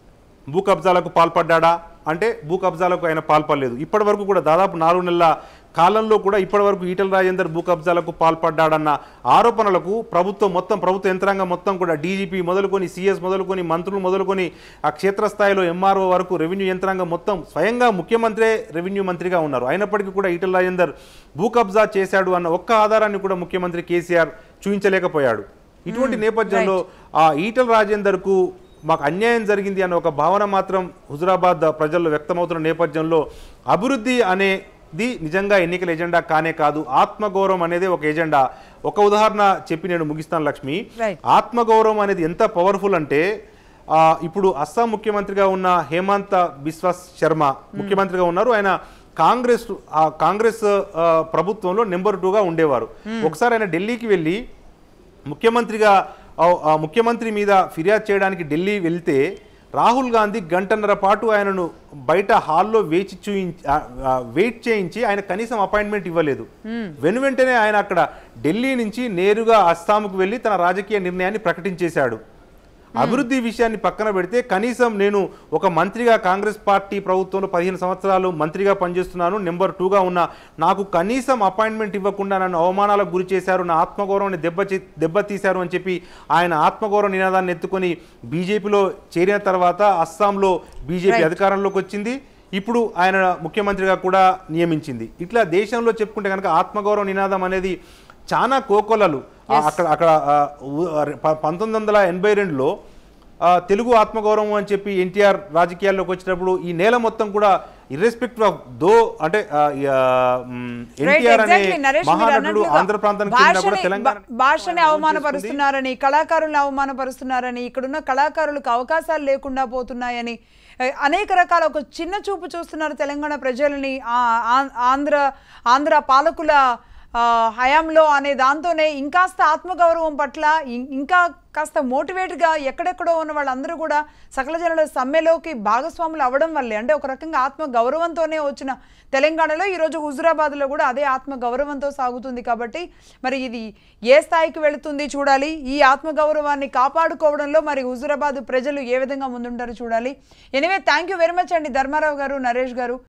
భూ కబ్జాలకు పాల్పడ్డా అంటే భూ కబ్జాలకు ఆయన పాల్పడలేదు ఇప్పటి వరకు కూడా దాదాపు నాలుగు నెలల కాలంలో కూడా ఇప్పటి వరకు ఈటల రాజేందర్ భూ కబ్జాలకు పాల్పడ్డాడన్న ఆరోపణలకు ప్రభుత్వం మొత్తం ప్రభుత్వ యంత్రాంగం మొత్తం కూడా డీజీపీ మొదలుకొని సీఎస్ మొదలుకొని మంత్రులు మొదలుకొని ఆ క్షేత్రస్థాయిలో ఎంఆర్ఓ వరకు రెవెన్యూ యంత్రాంగం మొత్తం స్వయంగా ముఖ్యమంత్రే రెవెన్యూ మంత్రిగా ఉన్నారు అయినప్పటికీ కూడా ఈటల రాజేందర్ భూ కబ్జా చేశాడు అన్న ఒక్క ఆధారాన్ని కూడా ముఖ్యమంత్రి కేసీఆర్ చూపించలేకపోయాడు ఇటువంటి నేపథ్యంలో ఆ ఈటల రాజేందర్కు మాకు అన్యాయం జరిగింది అన్న ఒక భావన మాత్రం హుజురాబాద్ ప్రజల్లో వ్యక్తమవుతున్న నేపథ్యంలో అభివృద్ధి అనేది నిజంగా ఎన్నికల ఎజెండా కానే కాదు ఆత్మగౌరవం అనేది ఒక ఎజెండా ఒక ఉదాహరణ చెప్పి నేను ముగిస్తాను లక్ష్మి Right. ఆత్మగౌరవం అనేది ఎంత పవర్ఫుల్ అంటే ఆ, ఇప్పుడు అస్సాం ముఖ్యమంత్రిగా ఉన్న హేమంత బిశ్వాస్ శర్మ ముఖ్యమంత్రిగా ఉన్నారు ఆయన కాంగ్రెస్ ఆ కాంగ్రెస్ ఆ, ప్రభుత్వంలో నెంబర్ టూగా ఉండేవారు ఒకసారి ఆయన ఢిల్లీకి వెళ్ళి ముఖ్యమంత్రిగా ఆ- ఆ ముఖ్యమంత్రి మీద ఫిర్యాదు చేయడానికి ఢిల్లీ వెళ్తే రాహుల్ గాంధీ గంటన్నర పాటు ఆయనను బయట హాల్లో వేచి చూయించి ఆ, ఆ, వెయిట్ చేయించి ఆయన కనీసం అపాయింట్మెంట్ ఇవ్వలేదు వెను వెంటనే ఆయన అక్కడ ఢిల్లీ నుంచి నేరుగా అస్సాంకు వెళ్ళి తన రాజకీయ నిర్ణయాన్ని ప్రకటించేశాడు అభివృద్ధి విషయాన్ని పక్కన పెడితే కనీసం నేను ఒక మంత్రిగా కాంగ్రెస్ పార్టీ ప్రభుత్వంలో పదిహేను సంవత్సరాలు మంత్రిగా పనిచేస్తున్నాను నెంబర్ టూగా ఉన్న నాకు కనీసం అపాయింట్మెంట్ ఇవ్వకుండా నన్ను అవమానాలకు గురి చేశారు నా ఆత్మగౌరవాన్ని దెబ్బ దెబ్బతీశారు అని చెప్పి ఆయన ఆత్మగౌరవ నినాదాన్ని ఎత్తుకొని బీజేపీలో చేరిన తర్వాత అస్సాంలో బీజేపీ Right. అధికారంలోకి వచ్చింది ఇప్పుడు ఆయన ముఖ్యమంత్రిగా కూడా నియమించింది ఇట్లా దేశంలో చెప్పుకుంటే కనుక ఆత్మగౌరవ నినాదం అనేది చాలా కోకొల్లలు ఆ, అక్కడ అక్కడ ఆ, ఉ- ప- పంతొమ్మిది వందల ఎనభై రెండులో ఆ, తెలుగు ఆత్మగౌరవం అని చెప్పి ఎన్టీఆర్ రాజకీయాల్లోకి వచ్చినప్పుడు ఈ నేల మొత్తం కూడా ఇర్రెస్పెక్టివ్ ఆఫ్ దో అంటే ఆ, ఈ, ఆ, మ్, ఎన్టీఆర్ అనే exactly. నరేష్ మీరు మహానటుడు అన్నట్లుగా ఆంధ్ర ప్రాంతానికి చెందినా కూడా భాషని- తెలంగాణ భా- భాషని అవమానపరుస్తున్నారని కళాకారులను అవమానపరుస్తున్నారని ఇక్కడున్న కళాకారులకు అవకాశాలు లేకుండా పోతున్నాయని ఏ, అనేక రకాల ఒక చిన్న చూపు చూస్తున్నారు తెలంగాణ ప్రజలని ఆ- ఆ- ఆంధ్ర ఆంధ్ర పాలకుల ఆ, హయాంలో అనే దాంతోనే ఇంకాస్త ఆత్మగౌరవం పట్ల ఇం- ఇంకా కాస్త మోటివేట్గా ఎక్కడెక్కడో ఉన్న వాళ్ళందరూ కూడా సకల జనుల సమ్మెలోకి భాగస్వాములు అవ్వడం వల్లే అంటే ఒక రకంగా ఆత్మ గౌరవంతోనే వచ్చిన తెలంగాణలో ఈరోజు హుజురాబాద్లో కూడా అదే ఆత్మ గౌరవంతో సాగుతుంది కాబట్టి మరి ఇది ఏ స్థాయికి వెళుతుంది చూడాలి ఈ ఆత్మ గౌరవాన్ని కాపాడుకోవడంలో మరి హుజురాబాద్ ప్రజలు ఏ విధంగా ముందుంటారో చూడాలి anyway thank you very much అండి ధర్మారావు గారు నరేష్ గారు